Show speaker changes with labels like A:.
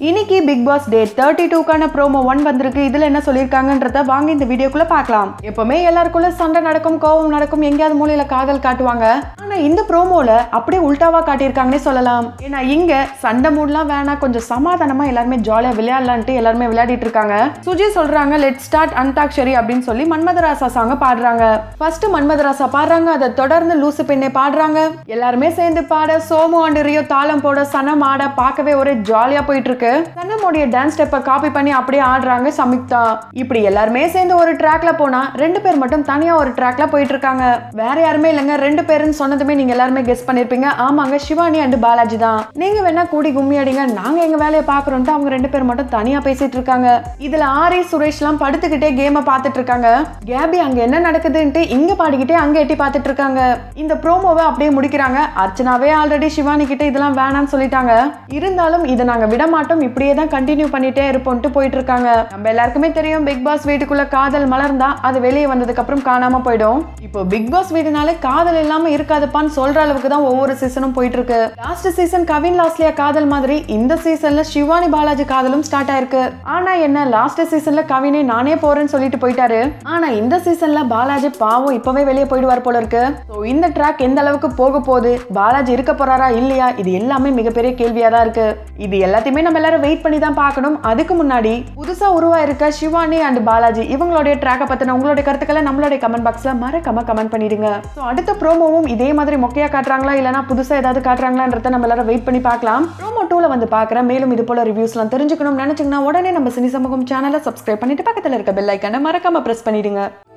A: இன்னைக்கு Bigg Boss day thirty டூக்கான promo one வந்திருக்கு இதுல என்ன சொல்லியிருக்காங்கன்றத வாங்க இந்த வீடியோக்குள்ள பார்க்கலாம் எப்பவுமே எல்லாருக்குள்ள சண்டை நடக்கும் கோவம் நடக்கும் எங்கேயாவது மூலையில காதல் காட்டுவாங்க ஆனா இந்த ப்ரோமோல அப்படியே உல்டாவா காட்டியிருக்காங்கன்னே சொல்லலாம் ஏன்னா இங்க சண்டை மூட்லாம் வேணாம் கொஞ்சம் சமாதானமா எல்லாருமே ஜாலியா விளையாடலான்ட்டு எல்லாருமே விளையாடிட்டு இருக்காங்க சுஜி சொல்றாங்க லெட் ஸ்டார்ட் அந்தாக்ஷரி அப்படின்னு சொல்லி மன்மதராசா சாங்க பாடுறாங்க ஃபர்ஸ்ட் மன்மதராசா பாடுறாங்க அதை தொடர்ந்து லூசு பெண்ணை பாடுறாங்க எல்லாருமே சேர்ந்து பாட சோமு அண்ட் ரியோ தாளம் போட சனம் ஆட பார்க்கவே ஒரே ஜாலியா போயிட்டு இருக்கு சனமுடைய டான்ஸ் ஸ்டெப்பை காப்பி பண்ணி அப்படியே ஆடுறாங்க சமிக்தா இப்படி எல்லாருமே சேர்ந்து ஒரு ட்ராக்ல போனா ரெண்டு பேர் மட்டும் தனியா ஒரு ட்ராக்ல போயிட்டு இருக்காங்க வேற யாருமே இல்லைங்க ரெண்டு பேருன்னு சொன்னதுமே நீங்க எல்லாருமே கெஸ் பண்ணிருப்பீங்க ஆமாங்க சிவானி அண்ட் பாலாஜி தான் நீங்க வேணா கூடி கும்மி அடிங்க நாங்க எங்க வேலையை பாக்குறோம்ட்டு அவங்க ரெண்டு பேர் மட்டும் தனியா பேசிட்டு இருக்காங்க இதுல ஆரி சுரேஷ்லாம் படுத்துக்கிட்டே கேமை பார்த்துட்டு இருக்காங்க கேபி அங்க என்ன நடக்குதுன்ட்டு இங்க பாடிக்கிட்டே அங்க எட்டி பார்த்துட்டு இருக்காங்க இந்த ப்ரோமோவை அப்படியே முடிக்கிறாங்க அர்ச்சனாவே ஆல்ரெடி சிவானி கிட்ட இதெல்லாம் வேணாம்னு சொல்லிட்டாங்க இருந்தாலும் இதை நாங்க விட மாட்டோம் இப்படியே தான் கண்டினியூ பண்ணிட்டே இருப்போம்ட்டு போயிட்டு இருக்காங்க நம்ம எல்லாருக்குமே தெரியும் பிக் பாஸ் வீட்டுக்குள்ள காதல் மலர்ந்தா அது வெளியே வந்ததுக்கு அப்புறம் காணாம போயிடும் இப்போ பிக் பாஸ் வீடுனாலே காதல் இல்லாம இருக்காதுப்பான்னு சொல்ற அளவுக்கு தான் ஒவ்வொரு சீசனும் போயிட்டு இருக்கு லாஸ்ட் சீசன் கவின் லாஸ்லியா காதல் மாதிரி இந்த சீசன்ல சிவானி பாலாஜி காதலும் ஸ்டார்ட் ஆயிருக்கு ஆனா என்ன லாஸ்ட் சீசன்ல கவினே நானே போறேன்னு சொல்லிட்டு போயிட்டாரு ஆனா இந்த சீசன்ல பாலாஜி பாவம் இப்பவே வெளியே போயிடுவார் போல இருக்கு ஸோ இந்த ட்ராக் எந்த அளவுக்கு போக போகுது பாலாஜி இருக்க போறாரா இல்லையா இது எல்லாமே மிகப்பெரிய கேள்வியா தான் இருக்கு இது எல்லாத்தையுமே நம்ம எல்லாரும் வெயிட் பண்ணி தான் பார்க்கணும் அதுக்கு முன்னாடி புதுசா உருவாயிருக்க சிவானி அண்ட் பாலாஜி இவங்களுடைய ட்ராக்கை பத்தின உங்களுடைய கருத்துக்களை நம்மளுடைய கமெண்ட் பாக்ஸ்ல மறக்காம கமெண்ட் பண்ணிடுங்க ஸோ அடுத்த ப்ரோமோவும் இதே மாதிரி மொக்கையா காட்டுறாங்களா இல்லைனா புதுசா ஏதாவது காட்டுறாங்களான்றத நம்ம எல்லாரும் வெயிட் பண்ணி பார்க்கலாம் ப்ரோமோ டூல வந்து பார்க்குறேன் மேலும் இது போல ரிவ்யூஸ்லாம் தெரிஞ்சுக்கணும்னு நினைச்சீங்கன்னா உடனே நம்ம சினி சமூகம் சேனலை சப்ஸ்கிரைப் பண்ணிட்டு பக்கத்தில் இருக்க பெல் ஐக்கனை மறக்காம பிரஸ் பண்ணிடுங்க